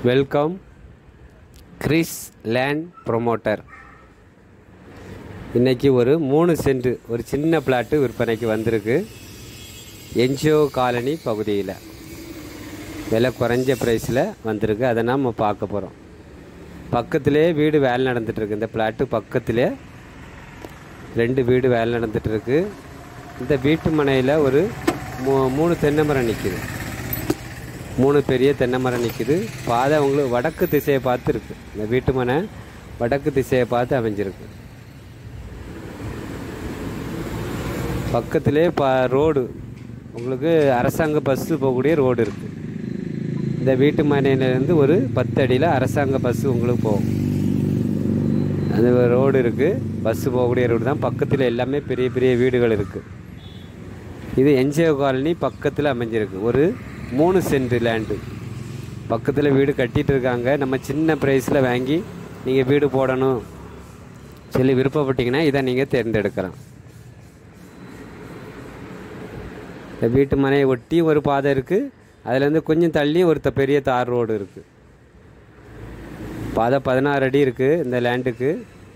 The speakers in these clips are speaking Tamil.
வெல்கம் கிறிஸ் லேண்ட் ப்ரொமோட்டர் இன்னைக்கு ஒரு மூணு சென்ட் ஒரு சின்ன பிளாட்டு விற்பனைக்கு வந்திருக்கு என்ஜிஓ காலனி பகுதியில் விலை குறைஞ்ச ப்ரைஸில் வந்திருக்கு அதை நம்ம பார்க்க போகிறோம் பக்கத்திலே வீடு வேலை நடந்துகிட்ருக்கு இந்த பிளாட்டு பக்கத்திலே ரெண்டு வீடு வேலை நடந்துகிட்ருக்கு இந்த வீட்டு மனையில் ஒரு மூ மூணு தென்னை மரம் நிற்கிது மூணு பெரிய தென்னை மரம் நிற்கிது பாதை உங்களுக்கு வடக்கு திசையை பார்த்து இருக்கு இந்த வீட்டு மனை வடக்கு திசையை பார்த்து அமைஞ்சிருக்கு பக்கத்திலே பா ரோடு உங்களுக்கு அரசாங்க பஸ்ஸு போகக்கூடிய ரோடு இருக்குது இந்த வீட்டு மனையிலேருந்து ஒரு பத்து அடியில் அரசாங்க பஸ்ஸு உங்களுக்கு போகும் அது ரோடு இருக்குது பஸ்ஸு போகக்கூடிய ரோடு தான் பக்கத்தில் எல்லாமே பெரிய பெரிய வீடுகள் இருக்குது இது என்ஜிஓ காலனி பக்கத்தில் அமைஞ்சிருக்கு ஒரு மூணு சென்ட் லேண்டு பக்கத்தில் வீடு கட்டிகிட்டு இருக்காங்க நம்ம சின்ன ப்ரைஸில் வாங்கி நீங்கள் வீடு போடணும் சொல்லி விருப்பப்பட்டீங்கன்னா இதை நீங்கள் தேர்ந்தெடுக்கலாம் இந்த வீட்டு மனையை ஒட்டி ஒரு பாதை இருக்குது அதுலேருந்து கொஞ்சம் தள்ளி ஒரு த- பெரிய தார் ரோடு இருக்குது பாதை பதினாறு அடி இருக்குது இந்த லேண்டுக்கு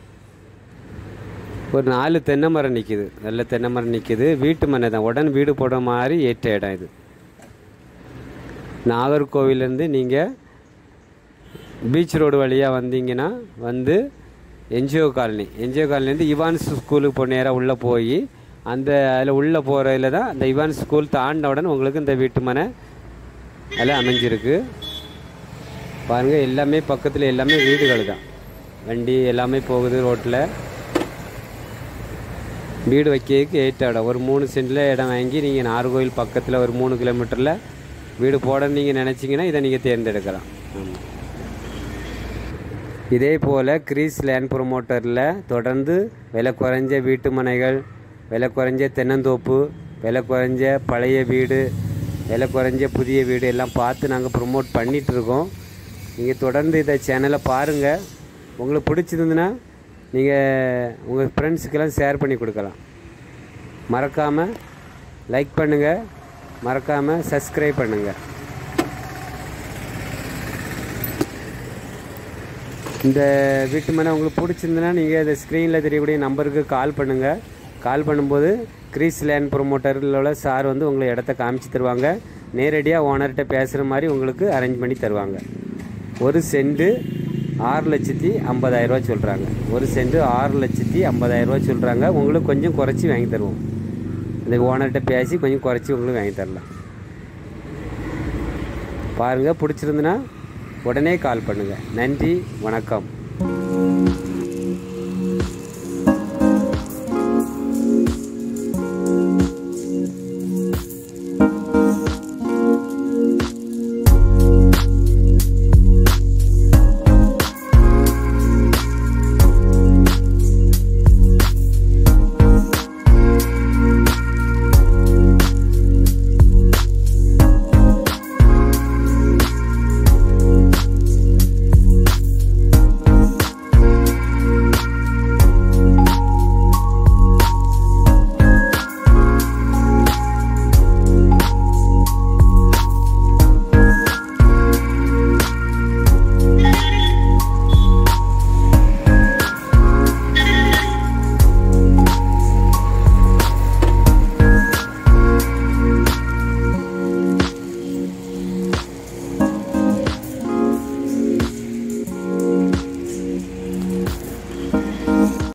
ஒரு நாலு தென்னை மரம் நிற்கிது நல்ல தென்னை மரம் நிற்கிது வீட்டு மனை தான் உடன் வீடு போடுற மாதிரி ஏற்ற இடம் இது நாகர்கோவிலேருந்து நீங்கள் பீச் ரோடு வழியாக வந்தீங்கன்னா வந்து என்ஜிஓ காலனி என்ஜிஓ காலனிலேருந்து இவான்ஸ் ஸ்கூலுக்கு போ நேராக உள்ளே போய் அந்த அதில் உள்ளே போகிறதுல தான் அந்த இவான்ஸ் ஸ்கூல் தாண்டின உடனே உங்களுக்கு இந்த வீட்டு மனை அதில் அமைஞ்சிருக்கு பாருங்கள் எல்லாமே பக்கத்தில் எல்லாமே வீடுகள் தான் வண்டி எல்லாமே போகுது ரோட்டில் வீடு வைக்கிறதுக்கு ஏற்ற இடம் ஒரு மூணு சென்டில் இடம் வாங்கி நீங்கள் நாகர்கோவில் பக்கத்தில் ஒரு மூணு கிலோமீட்டரில் வீடு போட நீங்கள் நினச்சிங்கன்னா இதை நீங்கள் தேர்ந்தெடுக்கலாம் ஆமாம் இதே போல் கிரீஸ் லேண்ட் ப்ரொமோட்டரில் தொடர்ந்து விலை குறைஞ்ச வீட்டு மனைகள் விலை குறைஞ்ச தென்னந்தோப்பு விலை குறைஞ்ச பழைய வீடு விலை குறைஞ்ச புதிய வீடு எல்லாம் பார்த்து நாங்கள் ப்ரொமோட் பண்ணிகிட்டு இருக்கோம் நீங்கள் தொடர்ந்து இதை சேனலை பாருங்கள் உங்களுக்கு பிடிச்சிருந்துன்னா நீங்கள் உங்கள் ஃப்ரெண்ட்ஸுக்கெல்லாம் ஷேர் பண்ணி கொடுக்கலாம் மறக்காமல் லைக் பண்ணுங்கள் மறக்காமல் சப்ஸ்கிரைப் பண்ணுங்கள் இந்த வீட்டு மனை உங்களுக்கு பிடிச்சிருந்துன்னா நீங்கள் இந்த ஸ்க்ரீனில் தெரியக்கூடிய நம்பருக்கு கால் பண்ணுங்கள் கால் பண்ணும்போது கிரீஸ் லேண்ட் ப்ரொமோட்டரில் உள்ள சார் வந்து உங்களுக்கு இடத்த காமிச்சு தருவாங்க நேரடியாக ஓனர்கிட்ட பேசுகிற மாதிரி உங்களுக்கு அரேஞ்ச் பண்ணி தருவாங்க ஒரு சென்ட்டு ஆறு லட்சத்தி ஐம்பதாயிரரூவா சொல்கிறாங்க ஒரு சென்ட்டு ஆறு லட்சத்தி ஐம்பதாயிரரூவா சொல்கிறாங்க உங்களுக்கு கொஞ்சம் குறைச்சி வாங்கி தருவோம் அந்த ஓனர்கிட்ட பேசி கொஞ்சம் குறைச்சி உங்களுக்கு வாங்கி தரலாம் பாருங்கள் பிடிச்சிருந்துன்னா உடனே கால் பண்ணுங்கள் நன்றி வணக்கம்